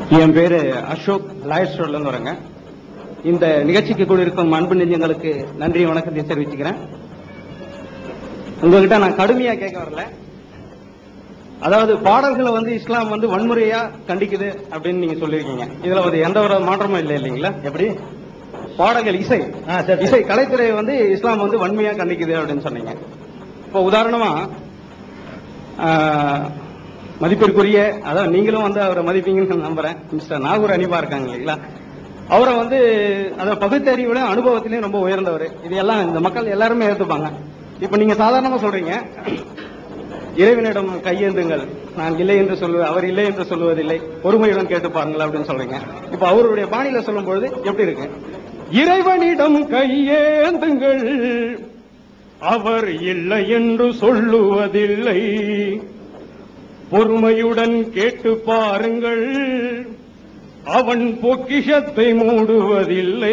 என் பேரு அசோக் லாயர் ஸ்டோர்ல இருந்து வரேங்க இந்த நிகழ்ச்சிக்கு கூட இருக்கும் அன்பு நெஞ்சங்களுக்கு நன்றி வணக்கத்தை தெரிவிச்சுக்கிறேன் உங்ககிட்ட நான் கடுமையா கேட்க வரல அதாவது பாடல்களை வந்து இஸ்லாம் வந்து வன்முறையா கண்டிக்குது அப்படின்னு நீங்க சொல்லியிருக்கீங்க இதுல வந்து எந்த ஒரு மாற்றமும் இல்லை இல்லைங்களா எப்படி பாடல்கள் இசை ஆ, சரி. இசை கலைத்துறையை வந்து இஸ்லாம் வந்து வன்மையா கண்டிக்குது அப்படின்னு சொன்னீங்க இப்போ உதாரணமா ஆஹ், மதிப்பிற்குரிய அதான் நீங்களும் வந்து அவரை மதிப்பீங்கன்னு நான் நம்புறேன் மிஸ்டர் நாகூர் அனிபா இருக்காங்க இல்லைங்களா அவரை வந்து அத பகுத்தறிவோட அனுபவத்திலையும் ரொம்ப உயர்ந்தவர் இது எல்லாம் இந்த மக்கள் எல்லாருமே ஏத்துப்பாங்க இப்ப நீங்க சாதாரணமா சொல்றீங்க இறைவனிடம் கையேந்துங்கள் நான் இல்லை என்று சொல்லுவேன் அவர் இல்லை என்று சொல்லுவதில்லை பொறுமையுடன் கேட்டு பாருங்கள் அப்படின்னு சொல்றீங்க இப்ப அவருடைய பாணியில சொல்லும் பொழுது எப்படி இருக்கு இறைவனிடம் கையேந்துங்கள் அவர் இல்லை என்று சொல்லுவதில்லை பொறுமையுடன் கேட்டு பாருங்கள் அவன் பொக்கிஷத்தை மூடுவதில்லை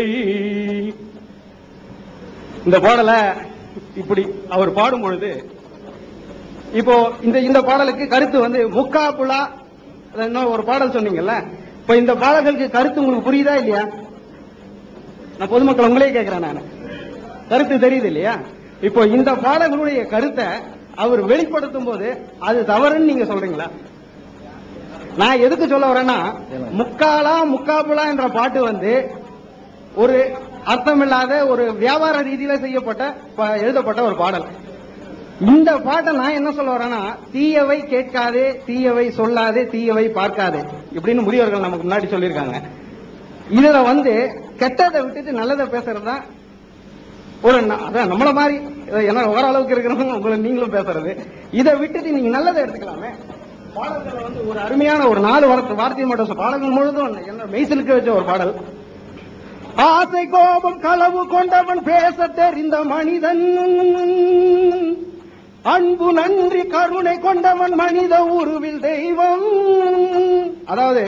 இந்த பாடலை இப்படி அவர் பாடும் பொழுது இப்போ இந்த இந்த பாடலுக்கு கருத்து வந்து முக்கா புலா அது இன்னும் ஒரு பாடல் சொன்னீங்கல்ல இப்ப இந்த பாடல்களுக்கு கருத்து உங்களுக்கு புரியுதா இல்லையா நான் பொதுமக்கள் உங்களே கேட்கிறேன் நான் கருத்து தெரியுது இல்லையா இப்போ இந்த பாடல்களுடைய கருத்தை அவர் வெளிப்படுத்தும் போது அது தவறுன்னு நீங்க சொல்றீங்களா நான் எதுக்கு சொல்ல வரேன்னா முக்காலா முக்காபுலா என்ற பாட்டு வந்து ஒரு அர்த்தமில்லாத ஒரு வியாபார ரீதியில செய்யப்பட்ட ப- எழுதப்பட்ட ஒரு பாடல் இந்த பாட்டை நான் என்ன சொல்ல வரேன்னா தீயவை கேட்காதே தீயவை சொல்லாதே தீயவை பார்க்காதே இப்படின்னு முதியவர்கள் நமக்கு முன்னாடி சொல்லியிருக்காங்க இதுல வந்து கெட்டதை விட்டுட்டு நல்லதை பேசுறது தான் ஒரு ந- அதான் நம்மள மாதிரி ஏன்னா ஓரளவுக்கு இருக்கிறவங்க உங்களை நீங்களும் பேசுறது இதை விட்டுட்டு நீங்க நல்லதை எடுத்துக்கலாமே பாடல்களை வந்து ஒரு அருமையான ஒரு நாலு வார்த்தை வார்த்தையை மட்டும் சொல்ல- பாடல்கள் முழுதும் என்ன மெய்சிலுக்கு வச்ச ஒரு பாடல் ஆசை கோபம் களவு கொண்டவன் பேச தெரிந்த மனிதன் அன்பு நன்றி கருணை கொண்டவன் மனித உருவில் தெய்வம் அதாவது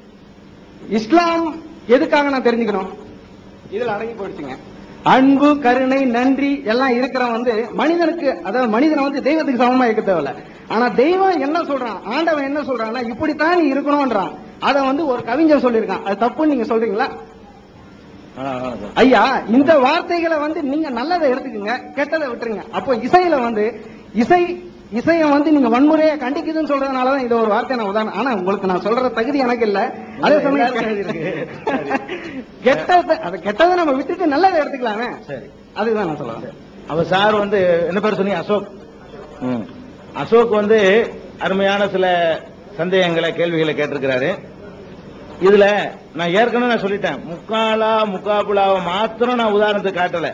இஸ்லாம் எதுக்காக நான் தெரிஞ்சுக்கணும் இதுல அடங்கி போயிடுச்சுங்க அன்பு கருணை நன்றி எல்லாம் இருக்கிறவன் வந்து மனிதனுக்கு அதாவது மனிதனை வந்து தெய்வத்துக்கு சமமா இருக்க தேவையில்ல ஆனா தெய்வம் என்ன சொல்றான் ஆண்டவன் என்ன சொல்றான்னா இப்படித்தான் நீ இருக்கணும்ன்றான் அதை வந்து ஒரு கவிஞர் சொல்லியிருக்கான் அது தப்புன்னு நீங்க சொல்றீங்களா ஆ, ஆ, சார். ஐயா இந்த வார்த்தைகளை வந்து நீங்க நல்லதை எடுத்துக்கங்க கெட்டதை விட்டுருங்க அப்போ இசையில வந்து இசை இசையை வந்து நீங்க வன்முறையை கண்டிக்குதுன்னு சொல்றதுனாலதான் இது ஒரு வார்த்தை நான் உதாரணம் ஆனா உங்களுக்கு நான் சொல்ற தகுதி எனக்கு இல்ல அதே சமயம் எல்லாருக்கும் எழுதியிருக்கு. கெட்டதை அது கெட்டதை நம்ம விட்டுட்டு நல்லதை எடுத்துக்கலாமே சரி அதுதான் நான் சொல்லுவேன் அவர் சார் வந்து என்ன பேர் சொன்னீங்க அசோக் ம். அசோக் வந்து அருமையான சில சந்தேகங்களை கேள்விகளை கேட்டிருக்கிறாரு இதுல நான் ஏற்கனவே நான் சொல்லிட்டேன் முக்காலா முக்காபுலாவை மாத்திரம் நான் உதாரணத்துக்கு காட்டல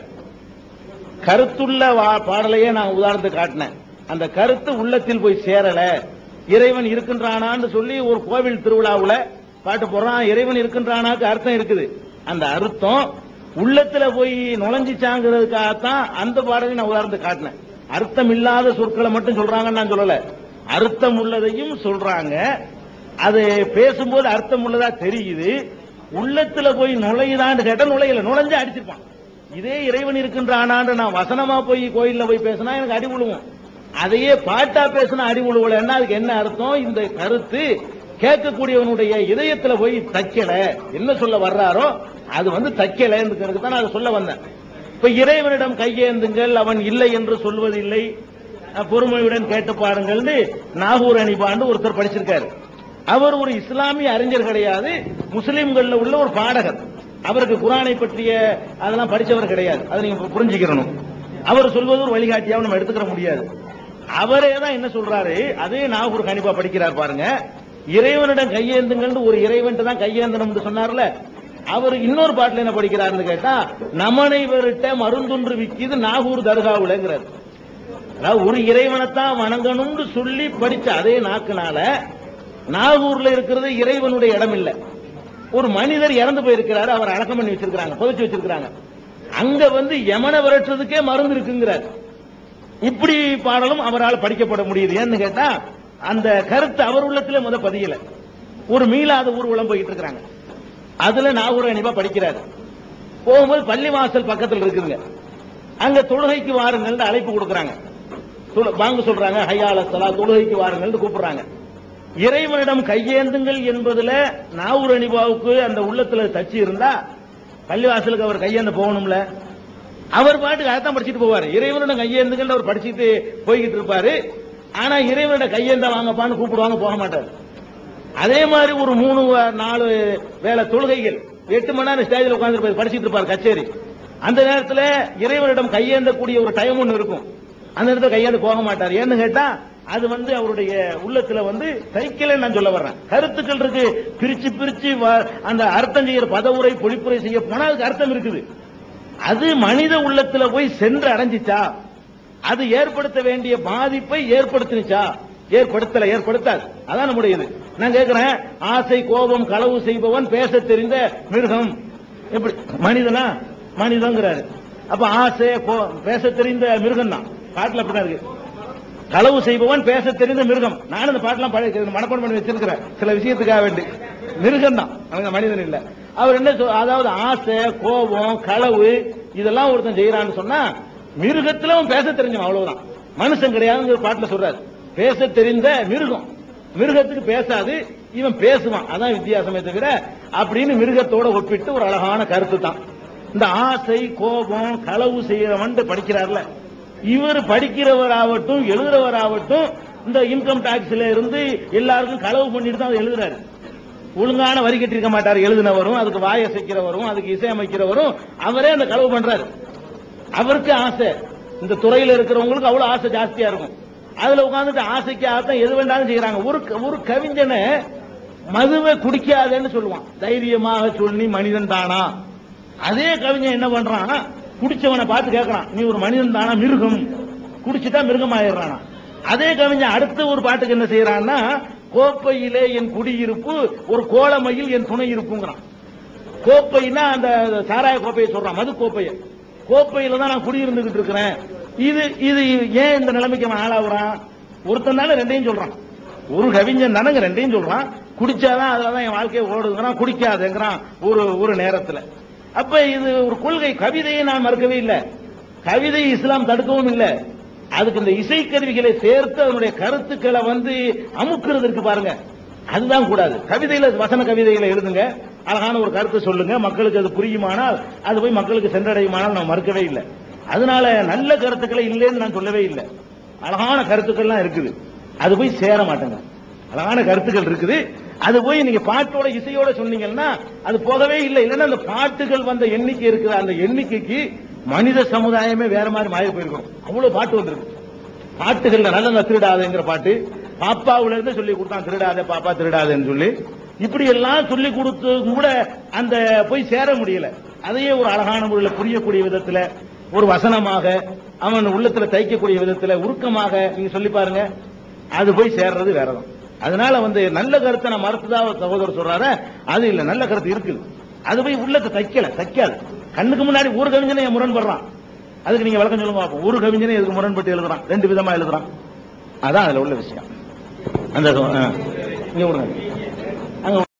கருத்துள்ள வா- பாடலையே நான் உதாரணத்துக்கு காட்டினேன் அந்த கருத்து உள்ளத்தில் போய் சேரல இறைவன் இருக்கின்றானான்னு சொல்லி ஒரு கோவில் திருவிழாவுல பாட்டு போடுறான் இறைவன் இருக்கின்றானாக்கு அர்த்தம் இருக்குது அந்த அர்த்தம் உள்ளத்துல போய் நுழைஞ்சிச்சாங்கிறதுக்காகத்தான் அந்த பாடலை நான் உதாரணத்துக்கு காட்டினேன் அர்த்தம் இல்லாத சொற்களை மட்டும் சொல்றாங்கன்னு நான் சொல்லல அர்த்தம் உள்ளதையும் சொல்றாங்க அது பேசும்போது அர்த்தம் உள்ளதா தெரியுது உள்ளத்துல போய் நுழையுதான்னு கேட்டா நுழையல நுழைஞ்சு அடிச்சிருப்பான் இதே இறைவன் இருக்கின்றானான்னு நான் வசனமா போய் கோயில்ல போய் பேசினா எனக்கு அடி விழுவும் அதையே பாட்டா பேசினா அடி விழுவலன்னா அதுக்கு என்ன அர்த்தம் இந்த கருத்து கேட்கக்கூடியவனுடைய இதயத்துல போய் தைக்கல என்ன சொல்ல வர்றாரோ அது வந்து தைக்கலன்றதுக்கு தான் நான் அதை சொல்ல வந்தேன் இப்ப இறைவனிடம் கையேந்துங்கள் அவன் இல்லை என்று சொல்வதில்லை அஹ், பொறுமையுடன் கேட்டு பாருங்கள்னு நாகூர் அணிபாண்டு ஒருத்தர் படிச்சிருக்காரு அவர் ஒரு இஸ்லாமிய அறிஞர் கிடையாது முஸ்லிம்கள்ல உள்ள ஒரு பாடகர் அவருக்கு குரானை பற்றிய அதெல்லாம் படிச்சவர் கிடையாது அதை நீங்க புரிஞ்சுக்கிறணும் அவர் சொல்வது ஒரு வழிகாட்டியாவும் நம்ம எடுத்துக்கிற முடியாது அவரே தான் என்ன சொல்றாரு அதே நாகூர் கணிப்பா படிக்கிறார் பாருங்க இறைவனிடம் கையேந்துங்கள்னு ஒரு இறைவன் தான் கையேந்தணும்னு சொன்னார்ல அவர் இன்னொரு பாட்டுல என்ன படிக்கிறாருன்னு கேட்டா நமனைவர்கிட்ட மருந்தொன்று விக்கிது நாகூர் தர்காவுலங்கிறார் அதாவது ஒரு இறைவனைத்தான் வணங்கணும்னு சொல்லி படிச்ச அதே நாக்குனால நாகூர்ல இருக்கிறது இறைவனுடைய இடம் இல்ல ஒரு மனிதர் இறந்து போயிருக்கிறாரு அவர் அடக்கம் பண்ணி வச்சிருக்காங்க புதைச்சு வச்சிருக்காங்க அங்க வந்து யமனை விரட்டுறதுக்கே மருந்து இருக்குங்கிறார் இப்படி பாடலும் அவரால் படிக்கப்பட முடியுது ஏன்னு கேட்டா அந்த கருத்து அவர் உள்ளத்துல முத பதியல ஒரு மீளாத ஊர்வலம் போயிட்டு இருக்கிறாங்க அதுல நாகூர் அனிபா படிக்கிறாரு போகும்போது பள்ளிவாசல் பக்கத்தில் இருக்குங்க அங்க தொழுகைக்கு வாருங்கள்னு அழைப்பு கொடுக்கறாங்க தொழு- வாங்க சொல்றாங்க ஹையால சலா தொழுகைக்கு வாருங்கள்னு கூப்பிடுறாங்க இறைவனிடம் கையேந்துங்கள் என்பதுல நாவூர் அணிபாவுக்கு அந்த உள்ளத்துல தச்சு இருந்தா பள்ளிவாசலுக்கு அவர் கையேந்த போகணும்ல அவர் பாட்டுக்கு அதான் படிச்சுட்டு போவாரு இறைவனிடம் கையேந்துங்கள் அவர் படிச்சுட்டு போய்கிட்டு இருப்பாரு ஆனா இறைவனிடம் கையேந்த வாங்கப்பான்னு கூப்பிடுவாங்க போக மாட்டார் அதே மாதிரி ஒரு மூணு வ- நாலு வேலை தொழுகைகள் எட்டு மணி நேரம் ஸ்டேஜில் உட்கார்ந்து படிச்சிட்டு இருப்பார் கச்சேரி அந்த நேரத்துல இறைவனிடம் கையேந்தக்கூடிய ஒரு டைம் ஒன்று இருக்கும் அந்த இடத்துல கையேந்து போக மாட்டார் ஏன்னு கேட்டா அது வந்து அவருடைய உள்ளத்துல வந்து சைக்கிளை நான் சொல்ல வர்றேன் கருத்துக்கள் இருக்கு பிரிச்சு பிரிச்சு வ- அந்த அர்த்தம் செய்யற பதவுரை பொழிப்புரை செய்ய போனா அதுக்கு அர்த்தம் இருக்குது அது மனித உள்ளத்துல போய் சென்று அடைஞ்சிச்சா அது ஏற்படுத்த வேண்டிய பாதிப்பை ஏற்படுத்தினுச்சா ஏற்படுத்தல ஏற்படுத்தாது அதான் நம்முடைய இது நான் கேட்கிறேன் ஆசை கோபம் களவு செய்பவன் பேச தெரிந்த மிருகம் எப்படி மனிதனா மனிதங்கிறாரு அப்ப ஆசை கோ- பேச தெரிந்த மிருகம் தான் பாட்டுல அப்படிதான் இருக்கு களவு செய்பவன் பேச தெரிந்த மிருகம் நானும் இந்த பாட்டெல்லாம் பழைய மனப்பாடம் பண்ணி வச்சிருக்கிறேன் சில விஷயத்துக்காக வேண்டி மிருகம் தான் அவங்க மனிதன் இல்ல அவர் என்ன சொல்- அதாவது ஆசை கோபம் களவு இதெல்லாம் ஒருத்தன் செய்யறான்னு சொன்னா மிருகத்துல அவன் பேச தெரிஞ்சவன் அவ்வளவுதான் மனுஷன் கிடையாதுங்கிற பாட்டுல சொல்றாரு பேச தெரிந்த மிருகம் மிருகத்துக்கு பேசாது இவன் பேசுவான் அதான் வித்தியாசமே தவிர அப்படின்னு மிருகத்தோட ஒப்பிட்டு ஒரு அழகான கருத்து தான் இந்த ஆசை கோபம் களவு செய்யறவன் படிக்கிறார்ல இவர் படிக்கிறவராகட்டும் எழுதுறவராகட்டும் இந்த இன்கம் டாக்ஸ்ல இருந்து எல்லாருக்கும் களவு பண்ணிட்டு தான் அவர் எழுதுறாரு ஒழுங்கான வரி கட்டிருக்க மாட்டார் எழுதினவரும் அதுக்கு வாய் அசைக்கிறவரும் அதுக்கு இசையமைக்கிறவரும் அவரே அந்த களவு பண்றாரு அவருக்கு ஆசை இந்த துறையில இருக்கிறவங்களுக்கு அவ்வளவு ஆசை ஜாஸ்தியா இருக்கும் அதுல உட்கார்ந்துட்டு ஆசைக்கு ஆசை எது வேண்டாலும் செய்யறாங்க ஒரு ஒரு கவிஞனை மதுவை குடிக்காதேன்னு சொல்லுவான் தைரியமாக சொல்லி மனிதன் தானா அதே கவிஞன் என்ன பண்றான் குடிச்சவனை பார்த்து கேட்கறான் நீ ஒரு மனிதன் தானா மிருகம் குடிச்சுட்டா மிருகம் ஆயிடுறானா அதே கவிஞன் அடுத்த ஒரு பாட்டுக்கு என்ன செய்யறான்னா கோப்பையிலே என் குடியிருப்பு ஒரு கோலமையில் என் துணை இருப்புங்கிறான் கோப்பைன்னா அந்த சாராய கோப்பையை சொல்றான் மது கோப்பையை கோப்பையில தான் நான் குடியிருந்துகிட்டு இருக்கிறேன் இது இது ஏன் இந்த நிலைமைக்கு அவன் ஆளாகுறான் ஒருத்தன் தானே ரெண்டையும் சொல்றான் ஒரு கவிஞன் தானங்க ரெண்டையும் சொல்றான் குடிச்சாதான் அதுலதான் என் வாழ்க்கையை ஓடுங்கிறான் குடிக்காதுங்கிறான் ஒரு ஒரு நேரத்துல அப்ப இது ஒரு கொள்கை கவிதையை நான் மறுக்கவே இல்லை கவிதை இஸ்லாம் தடுக்கவும் இல்லை அதுக்கு இந்த இசைக்கருவிகளை சேர்த்து அதனுடைய கருத்துக்களை வந்து அமுக்குறதுக்கு பாருங்க அதுதான் கூடாது கவிதையில வசன கவிதைகளை எழுதுங்க அழகான ஒரு கருத்து சொல்லுங்க மக்களுக்கு அது புரியுமானால் அது போய் மக்களுக்கு சென்றடையுமானால் நான் மறுக்கவே இல்லை அதனால நல்ல கருத்துக்களை இல்லைன்னு நான் சொல்லவே இல்லை அழகான கருத்துக்கள்லாம் இருக்குது அது போய் சேர மாட்டேங்க அழகான கருத்துக்கள் இருக்குது அது போய் நீங்க பாட்டோட இசையோட சொன்னீங்கன்னா அது போகவே இல்லை இல்லைன்னா அந்த பாட்டுகள் வந்த எண்ணிக்கை இருக்கிற அந்த எண்ணிக்கைக்கு மனித சமுதாயமே வேற மாதிரி மாறி போயிருக்கும் அவ்வளவு பாட்டு வந்திருக்கு பாட்டுகள்ல நல்ல திருடாதேங்கிற பாட்டு பாப்பாவுல இருந்து சொல்லி கொடுத்தான் திருடாதே பாப்பா திருடாதேன்னு சொல்லி இப்படி எல்லாம் சொல்லி கொடுத்து கூட அந்த போய் சேர முடியல அதையே ஒரு அழகான முறையில் புரியக்கூடிய விதத்துல ஒரு வசனமாக அவன் உள்ளத்துல தைக்கக்கூடிய விதத்துல உருக்கமாக நீங்க சொல்லி பாருங்க அது போய் சேர்றது வேறதான் அதனால வந்து நல்ல கருத்தை நான் மறுத்ததா ஒரு சகோதரர் சொல்றாரு அது இல்ல நல்ல கருத்து இருக்குது அது போய் உள்ளத்தை தைக்கல தைக்காது கண்ணுக்கு முன்னாடி ஒரு கவிஞனை ஏன் முரண்படுறான் அதுக்கு நீங்க விளக்கம் சொல்லுங்க பார்ப்போம் ஒரு கவிஞனை எதுக்கு முரண்பட்டு எழுதுறான் ரெண்டு விதமா எழுதுறான் அதான் அதுல உள்ள விஷயம் அந்த ஆ. இங்க விடுங்க அங்க